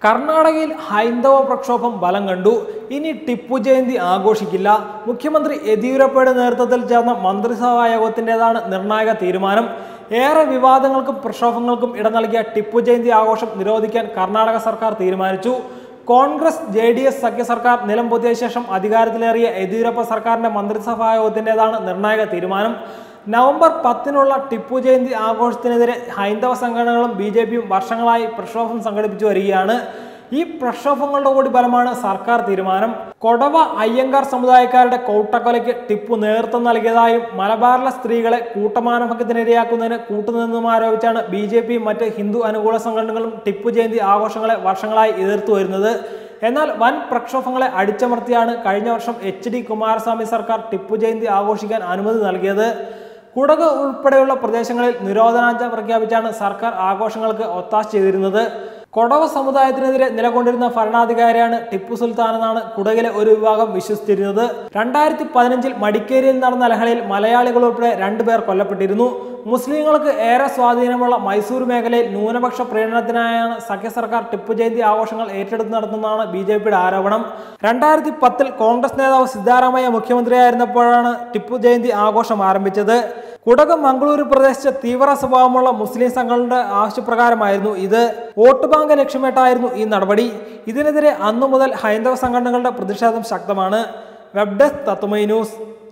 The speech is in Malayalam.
കർണാടകയിൽ ഹൈന്ദവ പ്രക്ഷോഭം ബലം കണ്ടു ഇനി ടിപ്പു ജയന്തി ആഘോഷിക്കില്ല മുഖ്യമന്ത്രി യെദ്യൂരപ്പയുടെ നേതൃത്വത്തിൽ ചേർന്ന മന്ത്രിസഭാ യോഗത്തിൻ്റെതാണ് നിർണായക തീരുമാനം ഏറെ വിവാദങ്ങൾക്കും പ്രക്ഷോഭങ്ങൾക്കും ഇട നൽകിയ ടിപ്പു ജയന്തി ആഘോഷം നിരോധിക്കാൻ കർണാടക സർക്കാർ തീരുമാനിച്ചു കോൺഗ്രസ് ജെ ഡി എസ് സഖ്യ സർക്കാർ നിലം പൊത്തിയ ശേഷം അധികാരത്തിലേറിയ യെദ്യൂരപ്പ സർക്കാരിന്റെ മന്ത്രിസഭാ യോഗത്തിൻ്റെതാണ് നിർണായക തീരുമാനം നവംബർ പത്തിനുള്ള ടിപ്പു ജയന്തി ആഘോഷത്തിനെതിരെ ഹൈന്ദവ സംഘടനകളും ബി ജെ പിയും വർഷങ്ങളായി പ്രക്ഷോഭം സംഘടിപ്പിച്ചു വരികയാണ് ഈ പ്രക്ഷോഭങ്ങളുടെ കൂടി ഫലമാണ് സർക്കാർ തീരുമാനം കൊടവ അയ്യങ്കാർ സമുദായക്കാരുടെ കൂട്ടക്കൊലയ്ക്ക് ടിപ്പു നേതൃത്വം നൽകിയതായും മലബാറിലെ സ്ത്രീകളെ കൂട്ടമാനഭംഗത്തിനിരയാക്കുന്നതിന് കൂട്ടുനിന്നും ആരോപിച്ചാണ് ബി ജെ പിയും മറ്റ് ഹിന്ദു അനുകൂല സംഘടനകളും ടിപ്പു ജയന്തി ആഘോഷങ്ങളെ വർഷങ്ങളായി എതിർത്തു വരുന്നത് എന്നാൽ വൻ പ്രക്ഷോഭങ്ങളെ അടിച്ചമർത്തിയാണ് കഴിഞ്ഞ വർഷം എച്ച് ഡി കുമാരസ്വാമി സർക്കാർ ടിപ്പു ജയന്തി ആഘോഷിക്കാൻ അനുമതി നൽകിയത് കുടക് ഉൾപ്പെടെയുള്ള പ്രദേശങ്ങളിൽ നിരോധനാജ്ഞ പ്രഖ്യാപിച്ചാണ് സർക്കാർ ആഘോഷങ്ങൾക്ക് ഒത്താശ ചെയ്തിരുന്നത് കൊടവ സമുദായത്തിനെതിരെ നിലകൊണ്ടിരുന്ന ഭരണാധികാരിയാണ് ടിപ്പു സുൽത്താൻ എന്നാണ് കുടകിലെ ഒരു വിഭാഗം വിശ്വസിച്ചിരുന്നത് രണ്ടായിരത്തി പതിനഞ്ചിൽ മടിക്കേരിയിൽ നടന്ന ലഹളയിൽ മലയാളികൾ ഉൾപ്പെടെ രണ്ടുപേർ കൊല്ലപ്പെട്ടിരുന്നു മുസ്ലിങ്ങൾക്ക് ഏറെ സ്വാധീനമുള്ള മൈസൂർ മേഖലയിൽ ന്യൂനപക്ഷ പ്രീണനത്തിനായാണ് സഖ്യ സർക്കാർ ടിപ്പു ജയന്തി ആഘോഷങ്ങൾ ഏറ്റെടുത്ത് നടത്തുന്നതാണ് ബി ജെ പിയുടെ ആരോപണം രണ്ടായിരത്തി പത്തിൽ കോൺഗ്രസ് നേതാവ് സിദ്ധാരാമയ്യ മുഖ്യമന്ത്രിയായിരുന്നപ്പോഴാണ് ടിപ്പു ജയന്തി ആഘോഷം ആരംഭിച്ചത് കുടക് മംഗളൂരു പ്രദേശത്തെ തീവ്ര സ്വഭാവമുള്ള മുസ്ലിം സംഘങ്ങളുടെ ആവശ്യപ്രകാരമായിരുന്നു ഇത് വോട്ട് ബാങ്ക് ലക്ഷ്യമിട്ടായിരുന്നു ഈ നടപടി ഇതിനെതിരെ അന്നു മുതൽ ഹൈന്ദവ സംഘടനകളുടെ പ്രതിഷേധം ശക്തമാണ് വെബ് ഡെസ്ക് തത്തുമൈ ന്യൂസ്